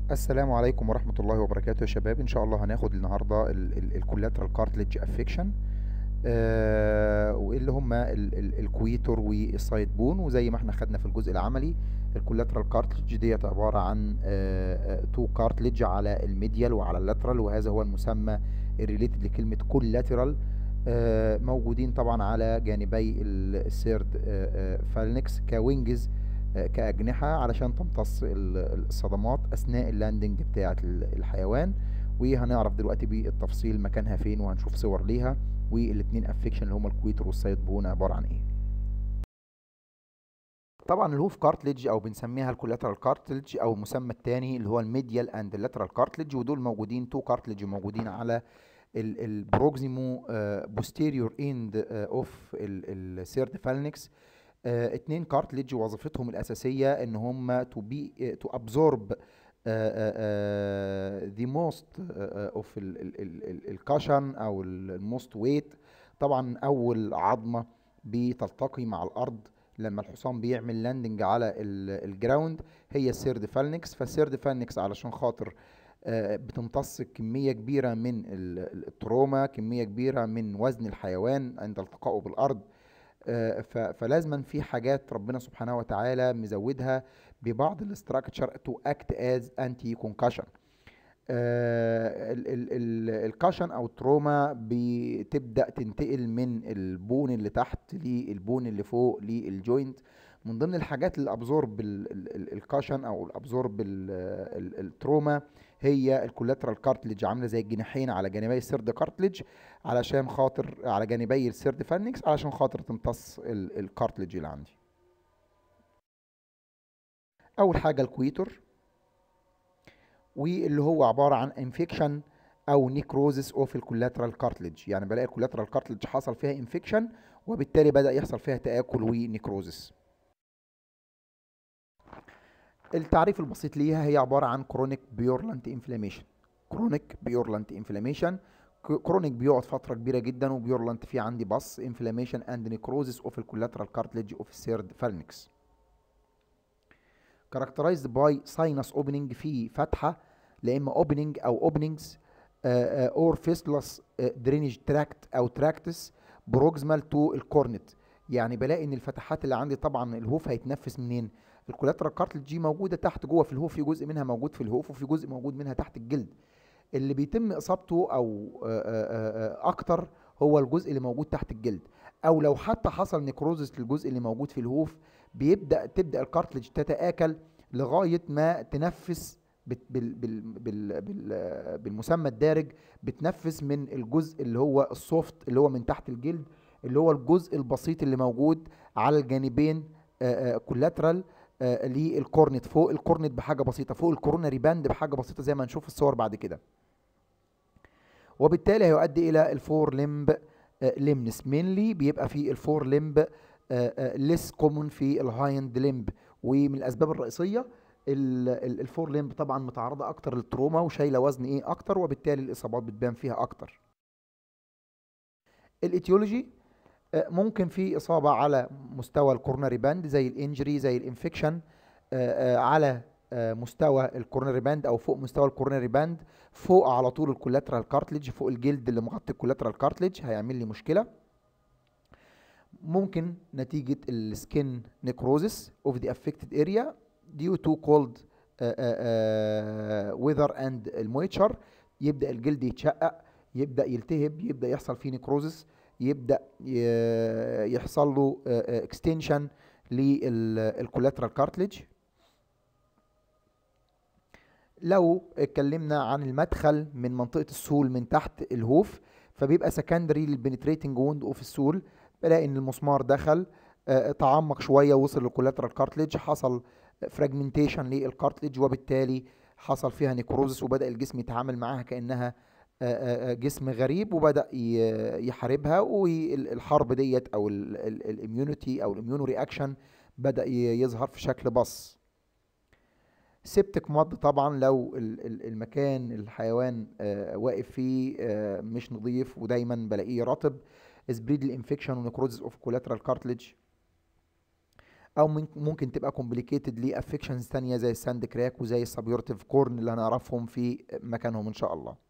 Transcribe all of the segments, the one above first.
السلام عليكم ورحمة الله وبركاته يا شباب إن شاء الله هناخد النهاردة الكولاترال كارتليج افكشن واللي هما الكويتور والسايد بون وزي ما احنا خدنا في الجزء العملي الكولاترال كارتليج ديت عبارة عن تو كارتليج على الميديال وعلى اللاترال وهذا هو المسمى الريليتد لكلمة كولاترال موجودين طبعا على جانبي السيرد فالنكس كوينجز كأجنحة علشان تمتص الصدمات أثناء اللاندنج بتاعة الحيوان وهنعرف دلوقتي بالتفصيل مكانها فين وهنشوف صور ليها والاتنين افكشن اللي هما الكويتر والسايد بون عبارة عن ايه طبعا الهوف كارتليج او بنسميها الكولاترال كارتليج او المسمى الثاني اللي هو الميديال اند اللاترال كارتليج ودول موجودين تو كارتليج موجودين على البروكسيمو بوستيريور اند اوف السيرد فالنكس آه اتنين كارتليج وظيفتهم الأساسية إن هم to be uh, to absorb uh, uh, the most of الكاشن أو الموست ويت طبعا أول عظمة بتلتقي مع الأرض لما الحصان بيعمل لاندنج على الجراوند هي السيرد فالنكس فالسيرد فالنكس علشان خاطر بتمتص كمية كبيرة من التروما كمية كبيرة من وزن الحيوان عند التقائه بالأرض فلازما في حاجات ربنا سبحانه وتعالى مزودها ببعض الاستراكشر تو اكت از انتي كونكشن الكاشن او التروما بتبدا تنتقل من البون اللي تحت للبون اللي فوق للجوينت من ضمن الحاجات اللي ابزورب الكاشن او الابزورب التروما هي الكولاترال كارتليج عامله زي الجناحين على جانبي السيرد كارتليج علشان خاطر على جانبي السيرد فالنكس علشان خاطر تمتص الكارتليج اللي عندي اول حاجه الكويتور واللي هو عباره عن انفكشن او نيكروزس اوف الكولاترال كارتليج يعني بلاقي الكولاترال كارتليج حصل فيها انفكشن وبالتالي بدا يحصل فيها تاكل ونيكروزس التعريف البسيط ليها هي عبارة عن كرونيك بيورلانت انفلاميشن كرونيك بيورلانت انفلاميشن كرونيك بيقعد فترة كبيرة جدا وبيورلانت في عندي بص انفلاميشن اند نيكروزس اوف الكولاترال كارتليج اوف السيرد فالنكس characterized by sinus opening في فتحة لا اما opening او openings uh, or fistulous uh, drainage tract او tractus proximal to الكورنت يعني بلاقي ان الفتحات اللي عندي طبعا الهوف هيتنفس منين الكولاترال كارتلج دي موجوده تحت جوه في الهوف في جزء منها موجود في الهوف وفي جزء موجود منها تحت الجلد اللي بيتم اصابته او اكتر هو الجزء اللي موجود تحت الجلد او لو حتى حصل نيكروزس للجزء اللي موجود في الهوف بيبدا تبدا الكارتلج تتاكل لغايه ما تنفس بال بال بال بال بالمسمى الدارج بتنفس من الجزء اللي هو السوفت اللي هو من تحت الجلد اللي هو الجزء البسيط اللي موجود على الجانبين كولاترال آه للكورنت فوق الكورنت بحاجه بسيطه فوق الكوروناري باند بحاجه بسيطه زي ما هنشوف الصور بعد كده وبالتالي هيؤدي الى الفور لمب آه لمنس مينلي بيبقى في الفور لمب ليس كومون في الهايند لمب ومن الاسباب الرئيسيه الفور لمب طبعا متعرضه اكتر للتروما وشايله وزن ايه اكتر وبالتالي الاصابات بتبان فيها اكتر الايتيولوجي ممكن في اصابه على مستوى الكورنري باند زي الانجري زي الانفكشن على مستوى الكورنري باند او فوق مستوى الكورنري باند فوق على طول الكولاترال كارتليج فوق الجلد اللي مغطي الكولاترال كارتليج هيعمل لي مشكله ممكن نتيجه السكين نيكروزس اوف ذا افكتد اريا due to cold weather and المويتشر يبدا الجلد يتشقق يبدا يلتهب يبدا يحصل فيه نيكروزس يبدا يحصل له اكستنشن للكولاترال كارتليج لو اتكلمنا عن المدخل من منطقه السول من تحت الهوف فبيبقى سكندري للبنتريتنج ووند اوف السول بلاقي ان المسمار دخل تعمق شويه وصل للكولاترال كارتليج حصل فراجمنتيشن للكارتليج وبالتالي حصل فيها نيكروزس وبدا الجسم يتعامل معاها كانها جسم غريب وبدا يحاربها والحرب ديت او الاميونيتي او الاميونو رياكشن بدا يظهر في شكل بص سبتك مض طبعا لو المكان الحيوان واقف فيه مش نظيف ودايما بلاقيه رطب سبريد الانفكشن ونكروزس اوف كولاترال كارتليج او ممكن تبقى كومبليكيتد لافكشنز ثانيه زي الساند كراك وزي السبيورتيف كورن اللي هنعرفهم في مكانهم ان شاء الله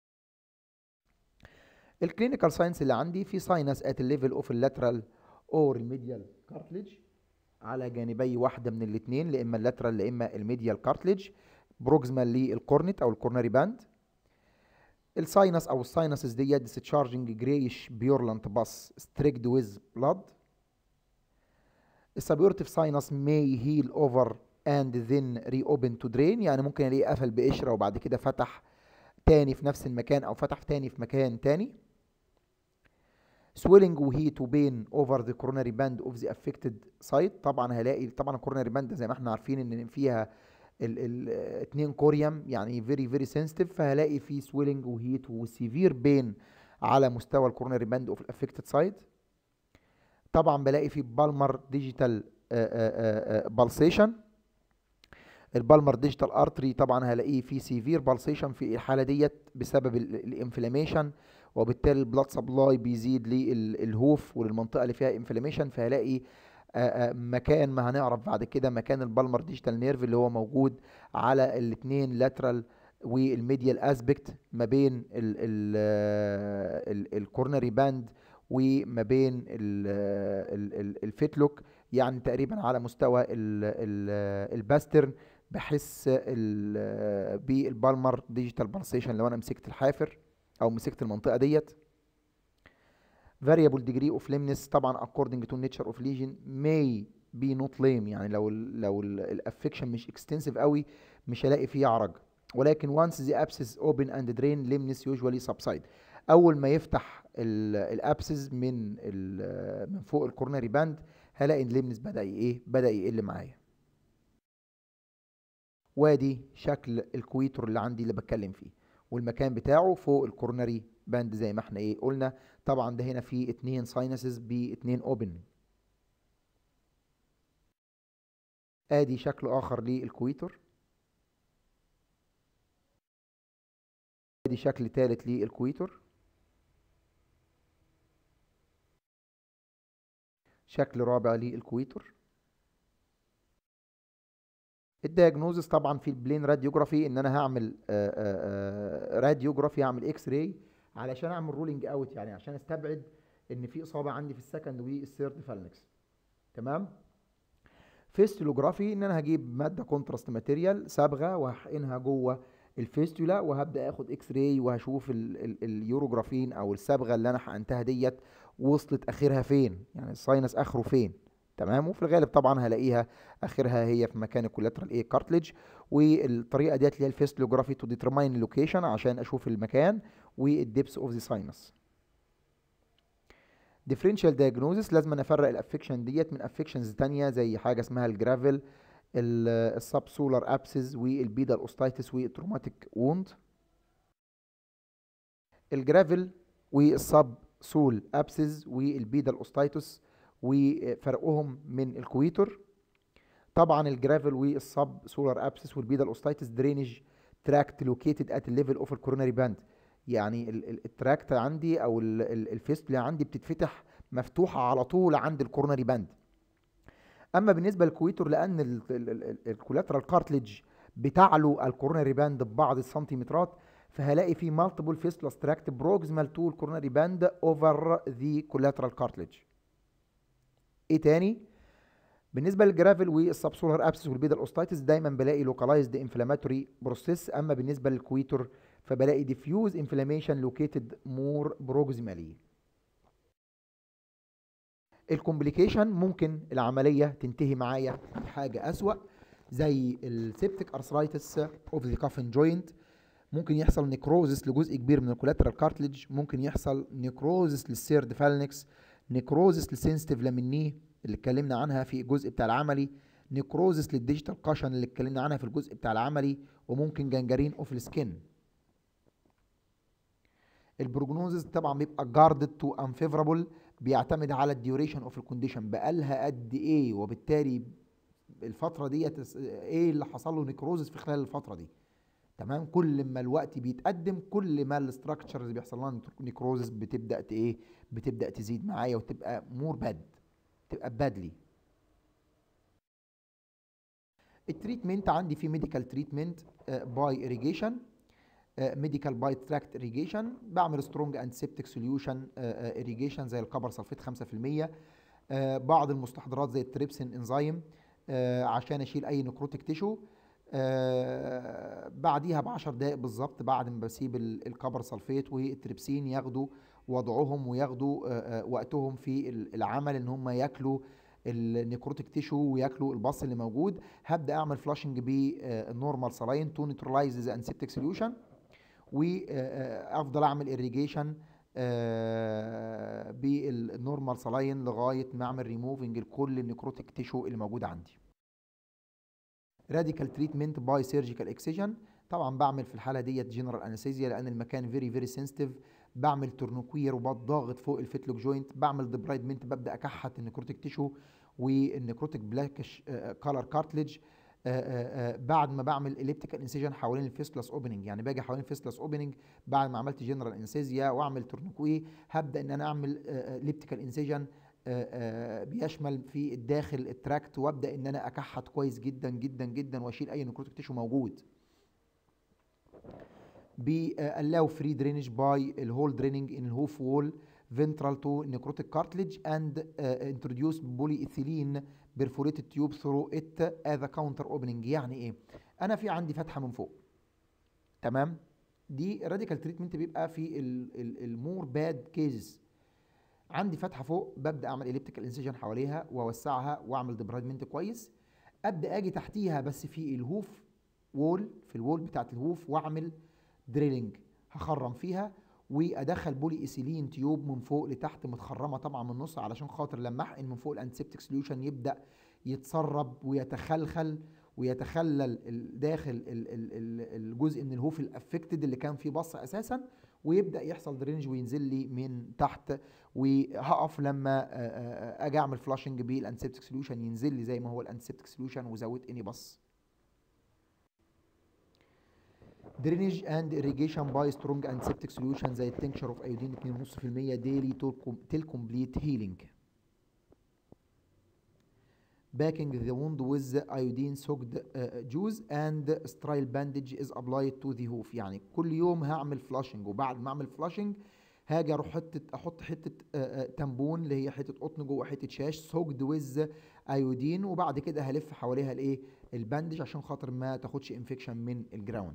الكلينيكال ساينس اللي عندي في ساينس ات الليفل اوف اللاترال اور الميديال كارتليج على جانبي واحده من الاثنين لا اما اللاترال لا اما الميديال كارتليج بروكسمال للكورنت او الكورنري باند الساينس او الساينسز ديت ديسشارجنج جريش بيورلانت باس ستريكد ويز بلاد السبيورتيف ساينس may heal over and then reopen to drain يعني ممكن الاقيه قفل بقشره وبعد كده فتح تاني في نفس المكان او فتح تاني في مكان تاني swelling وهيت وبين over the coronary band of the affected site طبعا هلاقي طبعا الكورونري باند زي ما احنا عارفين ان فيها الاثنين كوريوم يعني فيري فيري سنسيتيف فهلاقي في swelling وهيت وسيفير بين على مستوى الكورونري باند اوف الافكتد سايت طبعا بلاقي في بالمر ديجيتال بالسيشن البالمر ديجيتال ارتري طبعا هلاقيه في سيفير بالسيشن في الحاله ديت بسبب الانفلاميشن وبالتالي البلاد سبلاي بيزيد للهوف وللمنطقه اللي فيها انفلاميشن فهلاقي مكان ما هنعرف بعد كده مكان البالمر ديجيتال نيرف اللي هو موجود على الاثنين لاترال والميديال اسبكت ما بين الكورنري باند وما بين الفيتلوك يعني تقريبا على مستوى الباسترن بحس بالبالمر ديجيتال بالسيشن لو انا مسكت الحافر او مسكت المنطقه ديت variable degree of lameness طبعا according to nature of lesion may be not lame يعني لو ال لو الافكشن مش extensive قوي مش هلاقي فيه عرج ولكن once the abscess open and drain lameness usually subside اول ما يفتح الابسز من من فوق الكورنري باند هلاقي الليمنس بدا ايه بدا يقل معايا وادي شكل الكويتر اللي عندي اللي بتكلم فيه والمكان بتاعه فوق الكورنري باند زي ما احنا ايه قلنا طبعا ده هنا فيه اتنين ساينسز باتنين اوبن ادي شكل اخر للكويتر ادي شكل ثالث للكويتر شكل رابع للكويتر الدياجنوزس طبعا في البلين راديوجرافي ان انا هعمل راديوجرافي هعمل اكس راي علشان اعمل رولينج اوت يعني عشان استبعد ان في اصابه عندي في السكند والثيرد فالنكس تمام فيستولوجرافي ان انا هجيب ماده كونتراست ماتيريال صبغه وهحقنها جوه الفيستولا وهبدا اخد اكس راي وهشوف اليوروجرافين او الصبغه اللي انا حقنتها ديت وصلت اخرها فين يعني الساينس اخره فين تمام وفي الغالب طبعا هلاقيها اخرها هي في مكان الكولاترال ايه كارتليج والطريقه ديت اللي هي الفيستلوجرافي تو ديترماين اللوكيشن عشان اشوف المكان والديبس اوف ذا ساينس ديفرنشال دايجنوزس لازم نفرق الافكشن ديت من افكشنز تانية زي حاجه اسمها الجرافل السب سولار ابسز والبيدال اوستايتس والتروماتيك ووند الجرافل والسب سول ابسز والبيدال اوستايتس وفرقهم من الكويتر طبعا الجرافل والسب سولار ابسس والبيدال اوستايتس درينج تراكت لوكيتد ات الليفل اوف الكوروناري باند يعني التراكت عندي او الفيستولا عندي بتتفتح مفتوحه على طول عند الكوروناري باند اما بالنسبه للكويتر لان الكولاترال كارتليج بتعلو الكوروناري باند ببعض السنتيمترات فهلاقي في مالتيبل فيستولا ستراكت بروكسيمال تو الكوروناري باند اوفر ذا كولاترال كارتليج ايه تاني بالنسبه للجرافل والسبسولار ابسس والبيدال اوستايتس دايما بلاقي لوكالايزد انفلاماتوري بروسيس اما بالنسبه للكويتر فبلاقي ديفيوز انفلاميشن لوكيتد مور بروكسيمالي الكومبليكيشن ممكن العمليه تنتهي معايا بحاجه اسوا زي السيبتيك ارثرايتس اوف ذا كافن جوينت ممكن يحصل نيكروزس لجزء كبير من الكولاترال كارتليج ممكن يحصل نيكروزس للسيرد فالنكس نيكروزس للسنسيتيف لامينيه اللي اتكلمنا عنها في الجزء بتاع العملي نيكروزس للديجيتال كاشن اللي اتكلمنا عنها في الجزء بتاع العملي وممكن جنجرين اوف السكين البروجنوزس طبعا بيبقى جاردد تو انفيفرابل بيعتمد على الديوريشن اوف الكونديشن بقالها قد ايه وبالتالي الفتره ديت ايه اللي حصل له نيكروزس في خلال الفتره دي تمام كل ما الوقت بيتقدم كل ما الاستراكشرز اللي بيحصل لها نيكروزس بتبدا ايه بتبدا تزيد معايا وتبقى مور باد تبقى بادلي التريتمنت عندي في ميديكال تريتمنت باي اريجيشن ميديكال باي تراكت اريجيشن بعمل سترونج اند سيبتك سوليوشن اريجيشن زي الكبر سلفيت 5% آه، بعض المستحضرات زي التريبسين انزيم آه، عشان اشيل اي نكروتيك تيشو آه، بعديها ب 10 دقائق بالظبط بعد ما بسيب ال- الكبر سلفيت والتريبسين ياخدوا وضعهم وياخدوا آه، آه، وقتهم في ال- العمل ان هم ياكلوا النيكروتيك تيشو وياكلوا البص اللي موجود هبدا اعمل فلاشنج بالنورمال سلاين تو نيوترلايز ذا انسبتيك سوليوشن وافضل اعمل irrigation بالنورمال سلاين لغايه ما اعمل ريموفنج لكل النيكروتيك تيشو اللي موجود عندي راديكال تريتمنت باي سيرجيكال اكسجن طبعا بعمل في الحاله ديت جنرال انستيزيا لان المكان فيري فيري سنسيتيف بعمل تورنوكوير وبضغط فوق الفيتلوك جوينت بعمل ديبرايدمنت ببدا اكحت النيكروتيك تيشو والنيكروتيك بلاكش كالر كارتلج بعد ما بعمل اليبتيكال انسيجن حوالين الفيستلاس اوبننج يعني باجي حوالين الفيستلاس اوبننج بعد ما عملت جنرال انسيزيا واعمل تورنوكوي هبدا ان انا اعمل اليبتيكال انسيجن بيشمل في الداخل التراكت وابدا ان انا اكحت كويس جدا جدا جدا واشيل اي نيكروتيك تيشو موجود بيالاو فري درينج باي الهول دريننج ان الهوف وول ventral to necrotic cartilage and uh, introduce polyethylene perforated tube through it as a counter opening يعني ايه انا في عندي فتحه من فوق تمام دي راديكال تريتمنت بيبقى في المور باد كيزز عندي فتحه فوق ببدا اعمل اليبتيكال انسيجن حواليها واوسعها واعمل ديبرايدمنت كويس ابدا اجي تحتيها بس في الهوف وول في الوول بتاعت الهوف واعمل دريلنج هخرم فيها وادخل بولي ايثيلين تيوب من فوق لتحت متخرمه طبعا من النص علشان خاطر لما احقن من فوق الانتسبتيك سوليوشن يبدا يتسرب ويتخلخل ويتخلل ال- داخل ال- ال- ال- الجزء من الهوف الافكتد اللي كان فيه بص اساسا ويبدا يحصل درينج وينزل لي من تحت وهقف لما آه، آه، آه، اجي اعمل فلاشنج بالانتسبتيك سوليوشن ينزل لي زي ما هو الانتسبتيك سوليوشن وزود اني بص درينج اند irrigation باي سترونج انسبتيك سوليوشن زي التنكشر اوف ايودين 2.5% ديلي تيل كومبليت هيلينج backing the wound with iodine soaked uh, juice and sterile bandage is applied to the hoof يعني كل يوم هعمل فلاشنج وبعد ما اعمل فلاشنج هاجي اروح حته احط حته آه، آه، تامبون اللي هي حته قطن جوه حته شاش سوكد ويز ايودين وبعد كده هلف حواليها الايه الباندج عشان خاطر ما تاخدش انفكشن من الجراوند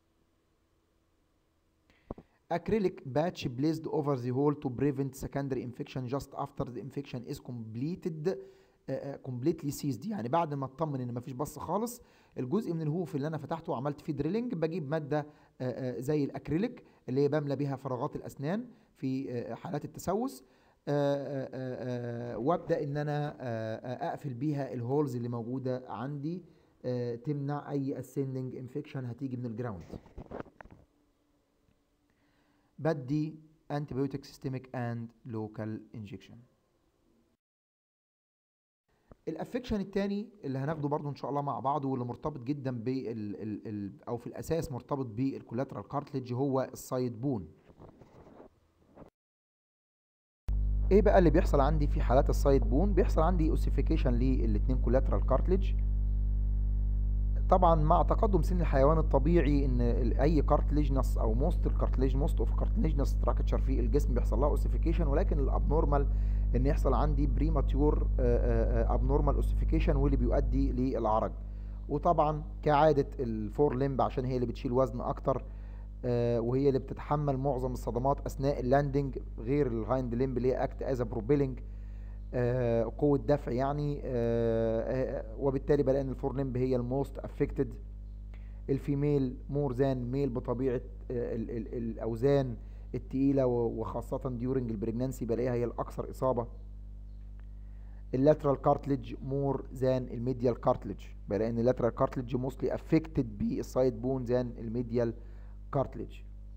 acrylic patch placed over the hole to prevent secondary infection just after the infection is completed uh, uh, completely seized يعني بعد ما اطمن ان مفيش بص خالص الجزء من الهوف اللي انا فتحته وعملت فيه دريلنج بجيب ماده uh, uh, زي الاكريليك اللي هي بملى بيها فراغات الاسنان في uh, حالات التسوس uh, uh, uh, وابدا ان انا uh, uh, اقفل بيها الهولز اللي موجوده عندي uh, تمنع اي ascending انفكشن هتيجي من الجراوند بدي antibiotic systemic and local injection الافكشن الثاني اللي هناخده برضو ان شاء الله مع بعض واللي مرتبط جدا بال ال ال او في الاساس مرتبط بالكولاترال كارتليج هو السايد بون ايه بقى اللي بيحصل عندي في حالات السايد بون بيحصل عندي اوسيفيكيشن للاثنين كولاترال كارتليج طبعا مع تقدم سن الحيوان الطبيعي ان ال- اي كارتليجنس او موست الكارتليج موست اوف كارتليجنس ستراكشر في الجسم بيحصل لها اوسيفيكيشن ولكن الابنورمال ان يحصل عندي بريماتيور ابنورمال اوسيفيكيشن واللي بيؤدي للعرج وطبعا كعاده الفور ليمب عشان هي اللي بتشيل وزن اكتر آه، وهي اللي بتتحمل معظم الصدمات اثناء اللاندنج غير الهايند ليمب اللي هي اكت از بروبيلنج قوه دفع يعني آه، آه، وبالتالي بلاقي ان الفور ليمب هي الموست افكتد الفيميل مور ذان ميل بطبيعه آه، ال- ال- الاوزان التقيله و- وخاصه ديورنج البريجنانسي بلاقيها هي الاكثر اصابه اللاترال كارتليج مور ذان الميديال كارتليج بلاقي ان اللاترال كارتليج موستلي افكتد بالسايد بون ذان الميديال كارتليج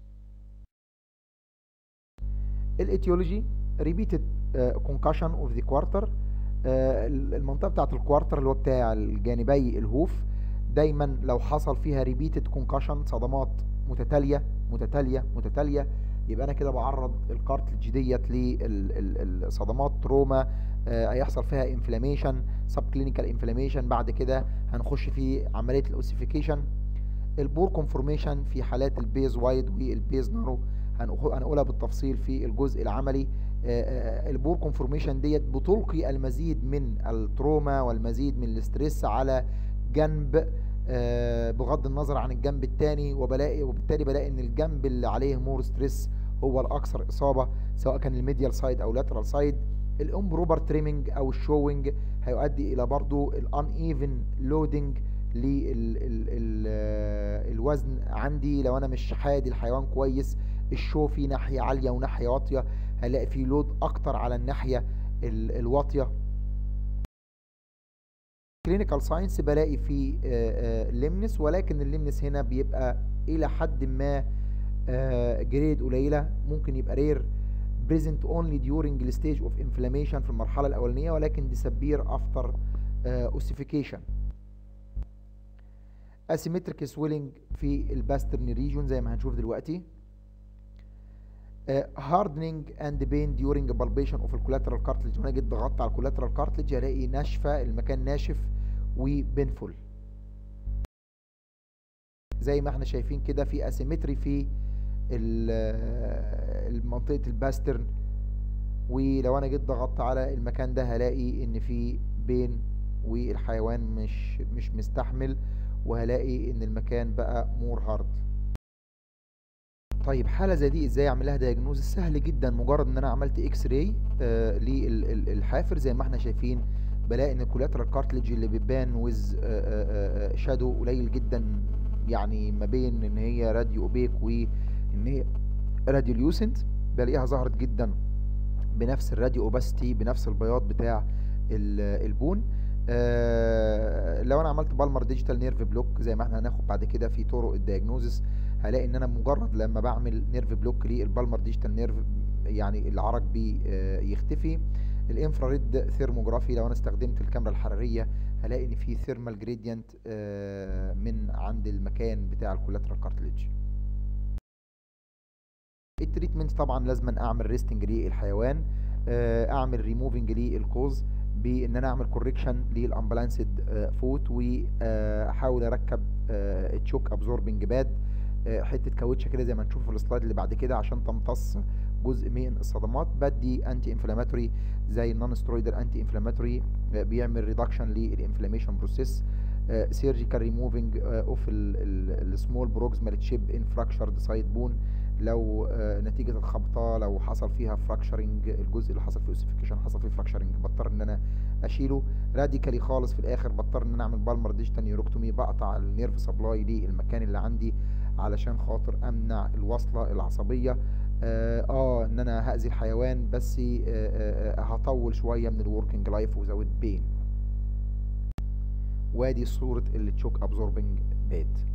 الايتيولوجي ريبيتد كونكشن اوف ذا كوارتر المنطقه بتاعه الكوارتر اللي هو بتاع الجانبي الهوف دايما لو حصل فيها ريبيتد كونكشن صدمات متتاليه متتاليه متتاليه يبقى انا كده بعرض الكارتلج ديت للصدمات تروما آه، هيحصل فيها انفلاميشن سب كلينيكال انفلاميشن بعد كده هنخش في عمليه الاوسيفيكيشن البور كونفورميشن في حالات البيز وايد والبيز نارو هنقو- هنقولها بالتفصيل في الجزء العملي آه، آه، البور كونفورميشن ديت بتلقي المزيد من التروما والمزيد من الاسترس على جنب آه، بغض النظر عن الجنب التاني وبلاقي وبالتالي بلاقي ان الجنب اللي عليه مور ستريس هو الاكثر اصابه سواء كان الميديال سايد او لاترال سايد الامبروبر تريمنج او الشوينج هيؤدي الى برضو الان ايفن لودنج للوزن عندي لو انا مش حادي الحيوان كويس الشو فيه ناحيه عاليه وناحيه واطيه هلاقي فيه لود اكتر على الناحيه ال- الواطيه كلينيكال ساينس بلاقي فيه لمنس ولكن اللمنس هنا بيبقى الى حد ما جريد قليله ممكن يبقى رير present only during the stage of inflammation في المرحله الاولانيه ولكن disappear after uh, ossification asymmetric swelling في الباسترن ريجون زي ما هنشوف دلوقتي آه، hardening and pain during palpation of الكولاترال cartilage وانا جيت ضغطت على الكولاترال cartilage هلاقي ناشفه المكان ناشف وبينفول زي ما احنا شايفين كده في اسيمتري في ال- منطقه الباسترن ولو انا جيت ضغطت على المكان ده هلاقي ان في بين والحيوان مش مش مستحمل وهلاقي ان المكان بقى مور هارد طيب حاله زي دي ازاي اعمل لها دايجنوز سهل جدا مجرد ان انا عملت اكس راي آه للحافر زي ما احنا شايفين بلاقي ان الكولاترال كارتلج اللي بتبان ويز شادو قليل جدا يعني ما بين ان هي راديو اوبيك وان هي راديو ليوسنت بلاقيها ظهرت جدا بنفس الراديو اوباستي بنفس البياض بتاع ال- البون آه لو انا عملت بالمر ديجيتال نيرف بلوك زي ما احنا هناخد بعد كده في طرق الدياجنوزس هلاقي ان انا مجرد لما بعمل نيرف بلوك للبالمر ديجيتال نيرف يعني العرج بي آه، يختفي الانفراريد ثيرموجرافي لو انا استخدمت الكاميرا الحراريه هلاقي ان في ثيرمال جريدينت من عند المكان بتاع الكولاترال كارتليج التريتمنت طبعا لازم اعمل ريستنج للحيوان آه، اعمل ريموفنج للكوز بان انا اعمل كوركشن للامبلانسد فوت واحاول اركب تشوك ابزوربنج باد حته كاوتشه كده زي ما نشوف في السلايد اللي بعد كده عشان تمتص جزء من الصدمات بدي انتي انفلاماتوري زي النون سترويدال انتي انفلاماتوري بيعمل ريدكشن للانفلاميشن بروسيس سيرجيكال ريموفنج اوف السمول بروكسمال تشيب ان فراكشرد سايد بون لو آه، نتيجة الخبطة لو حصل فيها فراكشرنج الجزء اللي حصل فيه اوسيفيكيشن حصل فيه فراكشرنج بضطر ان انا اشيله راديكالي خالص في الاخر بضطر ان انا اعمل بالمر ديجيتال نيوروكتومي بقطع النيرف سبلاي للمكان اللي عندي علشان خاطر امنع الوصلة العصبية اه, آه ان انا هاذي الحيوان بس آه آه آه، هطول شوية من الوركينج لايف وزود بين وادي صورة التشوك ابزوربنج باد